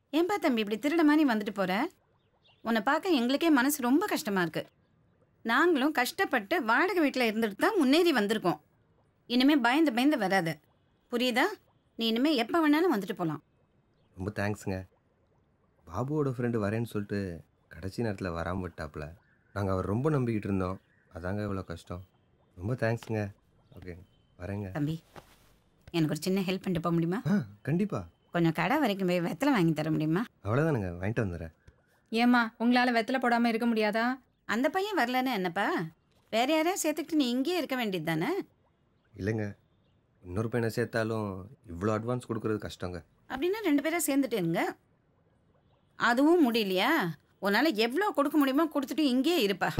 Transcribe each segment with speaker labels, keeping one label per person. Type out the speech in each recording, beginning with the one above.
Speaker 1: ஏன்பா தம்பி இப்படி திருட மாதிரி வந்துட்டு போற உன்னை பார்க்க எங்களுக்கே மனசு ரொம்ப கஷ்டமா இருக்கு நாங்களும் கஷ்டப்பட்டு வாடகை வீட்டில் இருந்துட்டு தான் முன்னேறி வந்திருக்கோம் இனிமே பயந்து பயந்து வராத புரியுதா நீ இனிமே எப்போ வேணாலும் வந்துட்டு போகலாம்
Speaker 2: ரொம்ப தேங்க்ஸுங்க பாபுவோட ஃப்ரெண்டு வரேன்னு சொல்லிட்டு கடைசி நேரத்தில் வராமல் விட்டாப்புல நாங்கள் அவர் ரொம்ப நம்பிக்கிட்டு இருந்தோம் அதாங்க இவ்வளோ கஷ்டம் ரொம்ப தேங்க்ஸுங்க ஓகே வரேங்க
Speaker 1: தம்பி எனக்கு ஒரு சின்ன ஹெல்ப் பண்ணிட்டு போக முடியுமா
Speaker 2: ஆ கண்டிப்பாக
Speaker 1: கொஞ்சம் கடை வரைக்கும் போய் வெத்தலை வாங்கி தர முடியுமா
Speaker 2: அவ்வளோதானுங்க வாங்கிட்டு வந்துடுறேன்
Speaker 3: ஏம்மா உங்களால வெத்தலை போடாம இருக்க முடியாதா
Speaker 1: அந்த பையன் வரலன்னு என்னப்பா வேற யாரையும் சேர்த்துக்கிட்டு நீ இங்கேயே இருக்க வேண்டியது தானே
Speaker 2: இல்லைங்க இன்னொரு பையனை சேர்த்தாலும் இவ்வளோ அட்வான்ஸ் கொடுக்குறது கஷ்டங்க
Speaker 1: அப்படின்னா ரெண்டு பேரும் சேர்ந்துட்டு இருங்க அதுவும் முடியலையா உன்னால் எவ்வளோ கொடுக்க முடியுமோ கொடுத்துட்டு இங்கேயே இருப்பா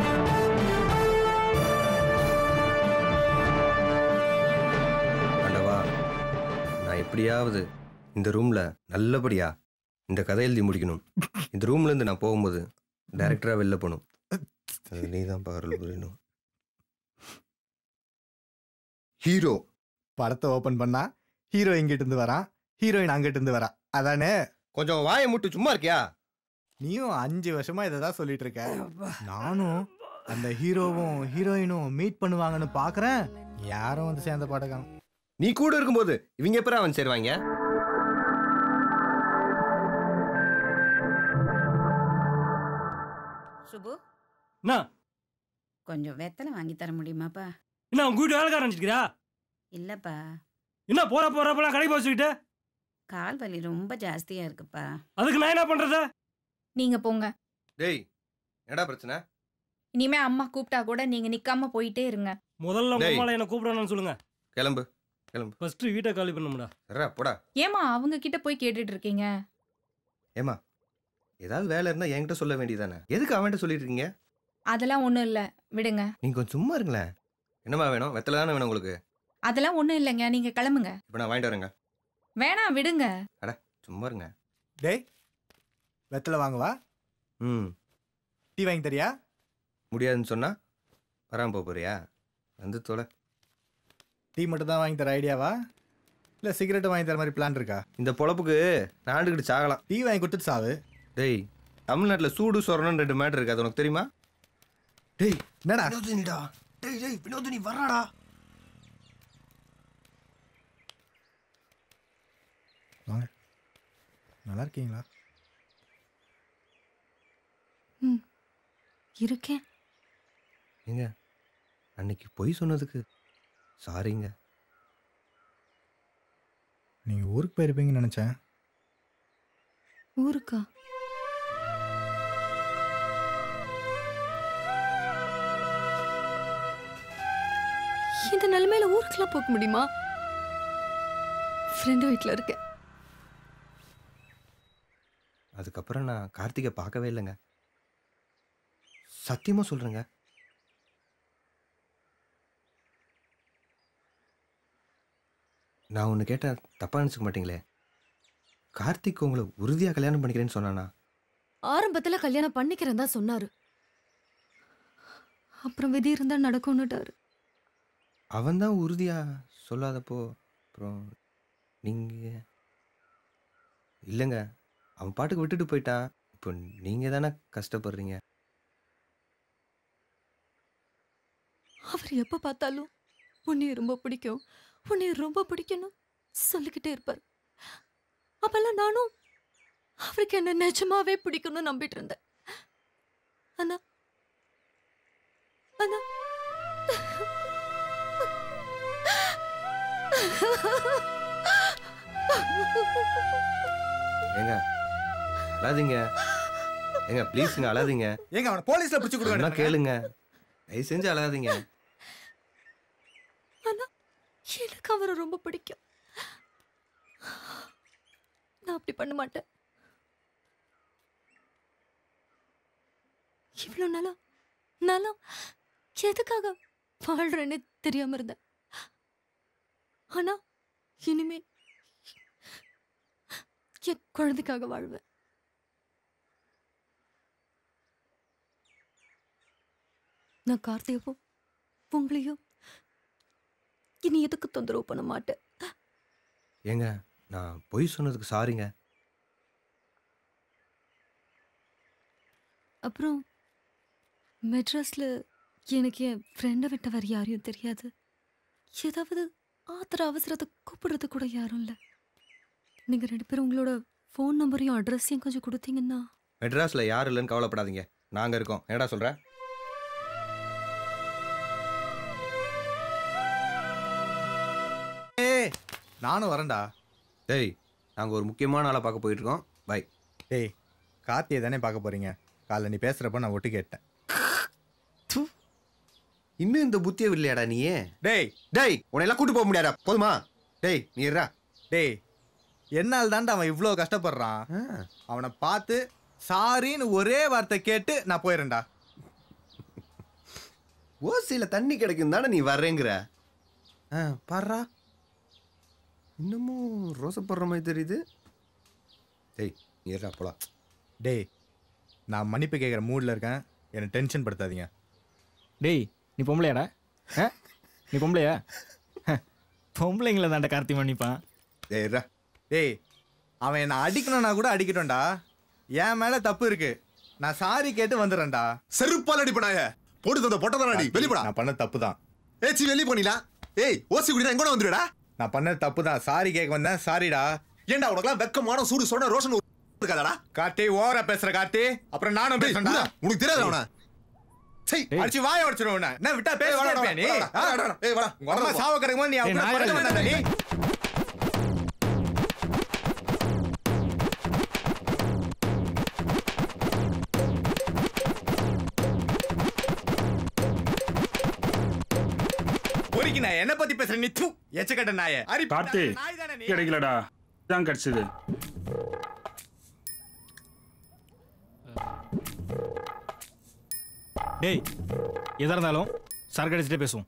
Speaker 2: ஆண்டவா நான் எப்படியாவது இந்த ரூமில் நல்லபடியா இந்த கதை எழுதி முடிக்கணும் இந்த ரூம்லேருந்து நான் போகும்போது டைரக்டராக வெளில போகணும் அது நீ தான் பகரல் புரியணும்
Speaker 4: ஹீரோ படத்தை ஓபன் பண்ணா ஹீரோ இங்கிட்டு இருந்து வரான் ஹீரோயின் அங்கிட்டு இருந்து வரா அதானே
Speaker 2: கொஞ்சம் வாயை முட்டு சும்மா இருக்கியா
Speaker 4: நீயும் அஞ்சு வருஷமா இதை தான் சொல்லிட்டு இருக்க நானும் அந்த ஹீரோவும் ஹீரோயினும் மீட் பண்ணுவாங்கன்னு பாக்குறேன் யாரும் வந்து சேர்ந்த பாடகம்
Speaker 2: நீ கூட இருக்கும்போது இவங்க எப்பறம் அவன் சேருவாங்க
Speaker 1: சுபு
Speaker 5: என்ன
Speaker 1: கொஞ்சம் வெத்தலை வாங்கி தர முடியுமாப்பா
Speaker 5: என்ன உங்க வீட்டு வேலைக்காரன் நினைச்சிருக்கிறா
Speaker 1: இல்லைப்பா
Speaker 5: என்ன போற போறப்பெல்லாம் கடைக்கு வச்சுக்கிட்டு
Speaker 1: கால் வலி ரொம்ப ஜாஸ்தியாக இருக்குப்பா
Speaker 5: அதுக்கு நான் என்ன பண்றது
Speaker 3: நீங்க போங்க
Speaker 2: டேய் என்னடா பிரச்சனை
Speaker 3: இனிமே அம்மா கூப்பிட்டா கூட நீங்க நிக்காம போயிட்டே இருங்க
Speaker 5: முதல்ல உங்க
Speaker 2: டேய்.
Speaker 5: அம்மால என்ன கூப்பிடணும்னு சொல்லுங்க
Speaker 2: கிளம்பு கிளம்பு
Speaker 5: ஃபர்ஸ்ட் வீட்டை காலி பண்ணும்டா
Speaker 2: சரா போடா
Speaker 3: ஏமா அவங்க கிட்ட போய் கேட்டுட்டு இருக்கீங்க
Speaker 2: ஏமா ஏதாவது வேலை இருந்தால் என்கிட்ட சொல்ல வேண்டியதானே எதுக்கு அவன்கிட்ட சொல்லிட்டு இருக்கீங்க
Speaker 3: அதெல்லாம் ஒண்ணும் இல்ல விடுங்க
Speaker 2: நீங்கள் கொஞ்சம் சும்மா இருங்களேன் என்னம்மா வேணும் வெத்தலை தானே வேணும் உங்களுக்கு
Speaker 3: அதெல்லாம் ஒண்ணும் இல்லைங்க நீங்க கிளம்புங்க
Speaker 2: இப்போ நான் வாங்கிட்டு வரேங்க
Speaker 3: வேணாம் விடுங்க
Speaker 2: சும்மா இருங்க
Speaker 4: டேய் வெத்தலை வாங்குவா
Speaker 2: ம்
Speaker 4: டீ வாங்கி தரியா
Speaker 2: முடியாதுன்னு சொன்னால் வராமல் போக போறியா வந்து தொலை
Speaker 4: டீ மட்டும் தான் வாங்கி தர ஐடியாவா இல்லை சிகரெட் வாங்கி தர மாதிரி பிளான் இருக்கா
Speaker 2: இந்த பொழப்புக்கு நான் ஆண்டுக்கிட்டு சாகலாம்
Speaker 4: டீ வாங்கி கொடுத்துட்டு சாவு
Speaker 2: டேய் தமிழ்நாட்டில் சூடு சொரணம்னு ரெண்டு மேட்ரு இருக்கு அது உனக்கு தெரியுமா டேய்
Speaker 4: என்னடா
Speaker 2: வினோதினிடா டேய் டேய் வினோதினி வர்றாடா
Speaker 4: வாங்க நல்லா இருக்கீங்களா
Speaker 6: இருக்கேன்
Speaker 2: ஏங்க அன்னைக்கு பொய் சொன்னதுக்கு சாரிங்க
Speaker 4: நீங்கள் ஊருக்கு போயிருப்பீங்கன்னு நினச்சேன்
Speaker 6: ஊருக்கா இந்த நிலைமையில ஊருக்குலாம் போக முடியுமா ஃப்ரெண்டு வீட்டில் இருக்கேன்
Speaker 2: அதுக்கப்புறம் நான் கார்த்திகை பார்க்கவே இல்லைங்க சத்தியமாக சொல்கிறேங்க நான் ஒன்று கேட்டால் தப்பாக நினச்சிக்க மாட்டீங்களே கார்த்திக் உங்களை உறுதியாக கல்யாணம் பண்ணிக்கிறேன்னு சொன்னானா
Speaker 6: ஆரம்பத்துல கல்யாணம் பண்ணிக்கிறேன் தான் சொன்னாரு அப்புறம் விதி இருந்தா நடக்கும்னுட்டாரு
Speaker 2: அவன் தான் உறுதியாக சொல்லாதப்போ அப்புறம் நீங்கள் இல்லைங்க அவன் பாட்டுக்கு விட்டுட்டு போயிட்டான் இப்போ நீங்கள் தானே கஷ்டப்படுறீங்க
Speaker 6: அவர் எப்ப பார்த்தாலும் உன்னைய ரொம்ப பிடிக்கும் உன்னைய ரொம்ப பிடிக்கணும் சொல்லிக்கிட்டே இருப்பார் அப்பெல்லாம் நானும் அவருக்கு என்ன நிஜமாவே பிடிக்கும்னு நம்பிட்டு இருந்தேன் ஆனா ஆனா
Speaker 2: ஏங்க அழாதீங்க ஏங்க ப்ளீஸுங்க அழாதீங்க
Speaker 4: ஏங்க அவனை போலீஸ்ல பிடிச்சி
Speaker 2: சொன்னா
Speaker 4: கொடுங்க
Speaker 2: கேளுங்க தயவு செஞ்சு அழாதீங்க
Speaker 6: ஆனா எனக்கு அவரை ரொம்ப பிடிக்கும் நான் அப்படி பண்ண மாட்டேன் இவ்வளோ நாளா நாளா எதுக்காக வாழ்றேன்னு தெரியாம இருந்தேன் ஆனா இனிமே என் குழந்தைக்காக வாழ்வேன் நான் கார்த்தியவோ உங்களையோ இனி எதுக்கு தொந்தரவு பண்ண மாட்டேன்
Speaker 2: ஏங்க நான் பொய் சொன்னதுக்கு சாரிங்க
Speaker 6: அப்புறம் மெட்ராஸ்ல எனக்கு என் ஃப்ரெண்டை விட்ட வேற யாரையும் தெரியாது ஏதாவது ஆத்திர அவசரத்தை கூப்பிடுறது கூட யாரும் இல்லை நீங்க ரெண்டு பேரும் உங்களோட ஃபோன் நம்பரையும் அட்ரஸையும் கொஞ்சம் கொடுத்தீங்கன்னா
Speaker 2: மெட்ராஸில் யார் இல்லைன்னு கவலைப்படாதீங்க நாங்கள் இருக்கோம் என்னடா சொல்கிற
Speaker 4: ஏய் நானும் வரேன்டா
Speaker 2: டேய் நாங்கள் ஒரு முக்கியமான ஆளை பார்க்க போயிட்டுருக்கோம் பை
Speaker 4: டேய் கார்த்தியை தானே பார்க்க போறீங்க காலைல நீ பேசுறப்ப நான் ஒட்டு கேட்டேன்
Speaker 2: இன்னும் இந்த புத்தியை இல்லையாடா நீ
Speaker 4: டேய்
Speaker 2: டேய் உன்னை எல்லாம் கூட்டு போக முடியாதா போதுமா டேய் நீ இருடா
Speaker 4: டேய் என்னால் தான்டா அவன் இவ்வளோ கஷ்டப்படுறான்
Speaker 2: ஆ,
Speaker 4: அவனை பார்த்து சாரின்னு ஒரே வார்த்தை கேட்டு நான் போயிடுறேன்டா
Speaker 2: ஓசியில் தண்ணி கிடைக்கும் தானே நீ வர்றேங்கிற ஆ பாடுறா இன்னமும் ரோசப்படுற மாதிரி தெரியுது டேய் நீ இருடா போலாம்
Speaker 4: டேய் நான் மன்னிப்பு கேட்குற மூடில் இருக்கேன் என்னை டென்ஷன் படுத்தாதீங்க
Speaker 7: டேய் நீ பொம்பளையாடா ஆ நீ பொம்பளையா ஹ, பொம்பளைங்கள தாண்டா கார்த்தி மன்னிப்பான்
Speaker 2: டேய் இருடா
Speaker 4: டேய் அவன் என்னை அடிக்கணும்னா கூட அடிக்கட்டும்டா என் மேலே தப்பு இருக்கு நான் சாரி கேட்டு வந்துடுறேன்டா
Speaker 8: செருப்பால் அடிப்பனாய போட்டு தந்த பொட்டதான் அடி வெளிப்படா
Speaker 4: நான் பண்ண தப்பு தான்
Speaker 8: ஏச்சி வெளிய போனீங்களா ஏய் ஓசி குடினா எங்கூட வந்துடுடா
Speaker 4: நான் பண்ண தப்பு தான் சாரி கேட்க வந்தேன் சாரிடா
Speaker 8: ஏன்டா உனக்குலாம் வெக்கமான சூடு சொன்ன ரோஷன் இருக்காதடா
Speaker 4: கார்த்தி ஓவரா பேசுற கார்த்தி அப்புறம் நானும்
Speaker 8: டேய்,
Speaker 4: பேசுறேன்டா
Speaker 8: உனக்கு- உனக்கு தெரியாது அவன சை
Speaker 4: அடிச்சு வாய உடைச்சிருவேன் உன்னை. என்ன விட்டா பேச
Speaker 8: ஏய், வாடா,
Speaker 4: இருப்பியா நீ
Speaker 8: வாடா, வாடா, வாடா, ஏய், வாடா,
Speaker 4: உங்க அம்மா
Speaker 8: வாடா,
Speaker 4: சாவ கிடக்கும் போது நீ அவங்க
Speaker 7: ஏய்,
Speaker 4: கூட
Speaker 7: நாயரா,
Speaker 4: படுக்க வந்தாடா நீ பொறுக்கி நான் என்ன பத்தி பேசுறேன் நீ தூ எச்சக்கட்ட நாயே அரி
Speaker 9: கார்த்தி,
Speaker 4: நாய் தானே நீ
Speaker 9: கிடைக்கலடா தான் கிடைச்சது
Speaker 7: டேய் எதா இருந்தாலும் சரக்கு அடிச்சுட்டே பேசுவோம்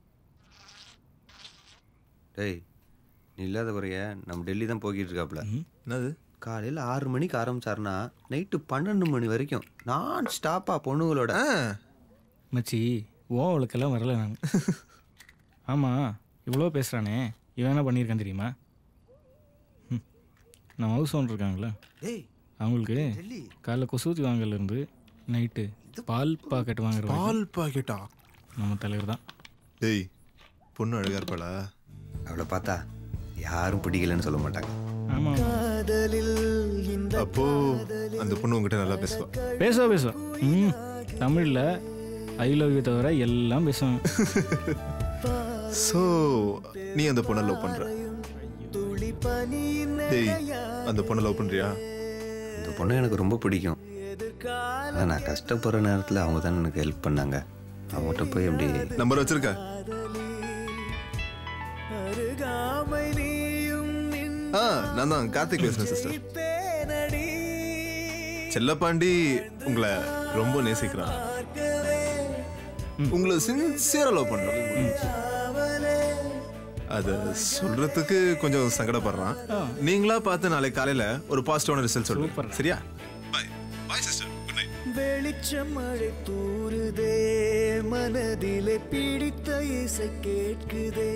Speaker 2: டேய் நீ இல்லாத குறைய நம்ம டெல்லி தான் போய்கிட்டு இருக்காப்புல
Speaker 8: என்னது
Speaker 2: காலையில் ஆறு மணிக்கு ஆரம்பிச்சாருன்னா நைட்டு பன்னெண்டு மணி வரைக்கும் நான் ஸ்டாப்பா பொண்ணுங்களோட
Speaker 7: மச்சி ஓ அவளுக்கெல்லாம் வரல நான் ஆமாம் இவ்வளோ பேசுகிறானே இவன் என்ன பண்ணியிருக்கான் தெரியுமா ம். நம்ம ஹவுஸ் ஓனர் இருக்காங்களா
Speaker 2: டேய்
Speaker 7: அவங்களுக்கு
Speaker 2: டெல்லி
Speaker 7: காலைல கொசூத்தி வாங்கலேருந்து நைட்டு பால் பாக்கெட் வாங்குற வரைக்கும்
Speaker 8: பால் பாக்கெட்டா
Speaker 7: நம்ம தலைவர் தான்
Speaker 8: டேய் பொண்ணு அழகா இருப்பாளா
Speaker 2: அவளை பார்த்தா யாரும் பிடிக்கலன்னு சொல்ல மாட்டாங்க
Speaker 7: ஆமாம்
Speaker 8: அப்போ அந்த பொண்ணு உங்ககிட்ட நல்லா பேசுவா
Speaker 7: பேசுவா பேசுவா ம் தமிழில் ஐ லவ் யூ தவிர எல்லாம் பேசுவாங்க
Speaker 8: சோ நீ அந்த பொண்ணை லவ் பண்ற டேய் அந்த பொண்ணை லவ் பண்றியா
Speaker 2: இந்த பொண்ணு எனக்கு ரொம்ப பிடிக்கும் ஆனால் நான் கஷ்டப்படுற நேரத்தில் அவங்க தான் எனக்கு ஹெல்ப் பண்ணாங்க அவங்ககிட்ட போய் அப்படி
Speaker 8: நம்பர் வச்சிருக்க ஆ நான் தான் கார்த்திக் பேசுறேன் சிஸ்டர் செல்லப்பாண்டி உங்களை ரொம்ப நேசிக்கிறான் உங்களை சின்சியரா லவ் பண்றான் அத சொல்றதுக்கு கொஞ்சம் சங்கடப்படுறான் நீங்களா பார்த்து நாளைக்கு காலையில ஒரு பாசிட்டிவான ரிசல்ட் சொல்லுங்க சரியா bye bye sister good night
Speaker 10: வெளிச்சம் மழை தூறுதே மனதிலே பிடித்த இசை கேட்குதே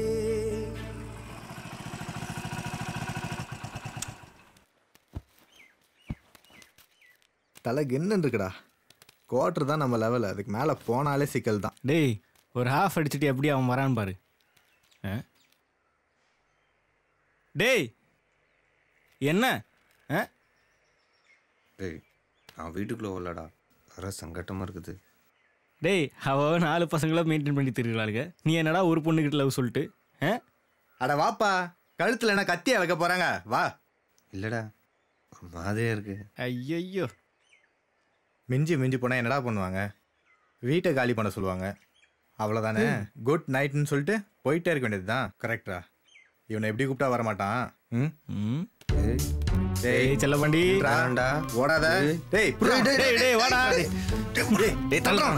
Speaker 4: தலைக்கு என்ன இருக்குடா குவார்டர் தான் நம்ம லெவல் அதுக்கு மேலே போனாலே சிக்கல் தான்
Speaker 7: டேய் ஒரு ஹாஃப் அடிச்சுட்டு எப்படி அவன் வரான்னு பாரு ஆ? டேய் என்ன ஆ
Speaker 2: டேய் நான் வீட்டுக்குள்ளே வரலடா வர சங்கட்டமாக இருக்குது
Speaker 7: டேய் அவ நாலு பசங்கள மெயின்டைன் பண்ணி திருக்கிறாளுங்க நீ என்னடா ஒரு பொண்ணுகிட்ட லவ் சொல்லிட்டு ஆ
Speaker 4: அட வாப்பா கழுத்தில் என்ன கத்தியா வைக்க போறாங்க வா
Speaker 2: இல்லைடா ஒரு மாதிரியா இருக்கு
Speaker 7: ஐயையோ
Speaker 4: மிஞ்சி மிஞ்சி போனால் என்னடா பண்ணுவாங்க வீட்டை காலி பண்ண சொல்லுவாங்க அவ்வளோதானே குட் நைட்னு சொல்லிட்டு போயிட்டே இருக்க வேண்டியது தான் கரெக்டா இவனை எப்படி கூப்பிட்டா வர மாட்டான் ம்
Speaker 7: ம்
Speaker 2: டேய்,
Speaker 7: டேய் செல்லப்பாண்டி
Speaker 2: வேண்டாம்டா.
Speaker 4: ஓடாத டேய் புர்ரா.
Speaker 7: டேய் டேய் வாடா
Speaker 4: டேய் தள்ளுறான்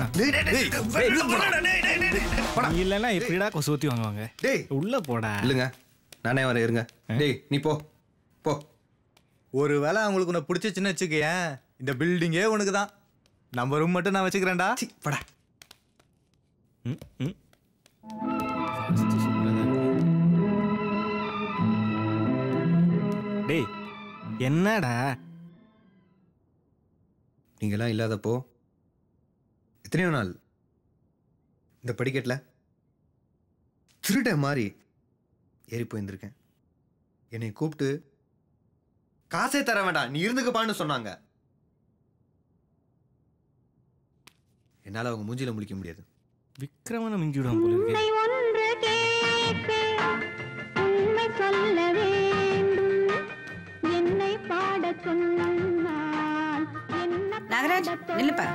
Speaker 7: நீ இல்லைன்னா எப்படிடா கொசு ஊற்றி வாங்குவாங்க
Speaker 2: டேய்
Speaker 7: உள்ள போடா
Speaker 2: இல்லைங்க நானே வரேன் இருங்க டேய் நீ போ போ
Speaker 4: ஒரு வேளை அவங்களுக்கு உன்னை பிடிச்சிச்சுன்னு வச்சுக்கேன் இந்த பில்டிங்கே உனக்கு தான் நம்ம ரூம் மட்டும் நான் வச்சுக்கிறேன்டா
Speaker 2: படா
Speaker 7: ம் ம் வாஸ்து சூப்பரா தான் இருக்கு. டேய் என்னடா
Speaker 2: நீங்களாம் இல்லாதப்போ எத்தனையோ நாள் இந்த படிக்கட்டில் திருட மாதிரி ஏறி போயிருந்திருக்கேன் என்னை கூப்பிட்டு காசே தர வேண்டாம் நீ இருந்துக்கப்பான்னு சொன்னாங்க என்னால் அவங்க மூஞ்சில முழிக்க முடியாது
Speaker 7: விக்ரமனை மிஞ்சி விடுவான் போல இருக்கு
Speaker 11: உண்மை சொல்ல வேண்டும் என்னை பாட சொன்னால் என்ன
Speaker 1: நாகராஜ் நில்லுப்பா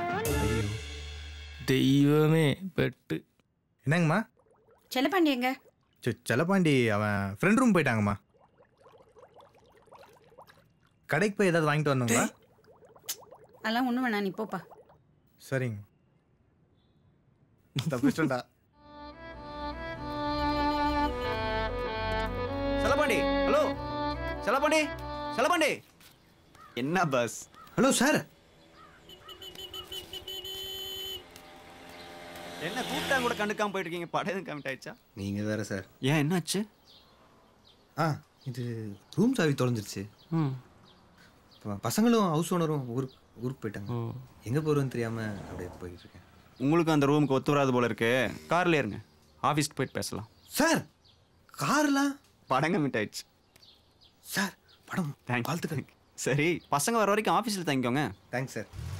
Speaker 7: தெய்வமே பெட்டு
Speaker 4: என்னங்கம்மா
Speaker 1: செல்லப்பாண்டி எங்க
Speaker 4: செ- செல்லப்பாண்டி அவன் ஃப்ரெண்ட் ரூம் போயிட்டாங்கம்மா கடைக்கு போய் ஏதாவது வாங்கிட்டு வரணுங்களா
Speaker 1: அதெல்லாம் ஒன்றும் வேணாம் நீ போப்பா
Speaker 4: சரிங்க தப்பிச்சிட்டா
Speaker 12: செலபாண்டி ஹலோ செலபாண்டி செலபாண்டி என்ன பஸ்
Speaker 2: ஹலோ சார்
Speaker 12: என்ன கூப்பிட்டா கூட கண்டுக்காம போயிட்டு இருக்கீங்க படம் எதுவும் கமிட் ஆயிடுச்சா
Speaker 2: நீங்கள் வேற சார்
Speaker 12: ஏன் என்னாச்சு
Speaker 2: ஆ இது ரூம் சாவி தொலைஞ்சிருச்சு ப- பசங்களும் ஹவுஸ் ஓனரும் ஊருக்கு ஊருக்கு போயிட்டாங்க எங்கே போகிறோன்னு தெரியாமல் அப்படியே போயிட்டு இருக்கேன்
Speaker 12: உங்களுக்கு அந்த ரூமுக்கு ஒத்து வராது போல இருக்கு கார்ல இருங்க ஆஃபீஸ்க்கு போயிட்டு பேசலாம்
Speaker 2: சார் கார்லாம்
Speaker 12: படம் கமிட் ஆயிடுச்சு
Speaker 2: சார் படம்
Speaker 12: தேங்க்ஸ் சரி பசங்க வர வரைக்கும் ஆஃபீஸில் தங்கிக்கோங்க
Speaker 2: தேங்க்ஸ் சார்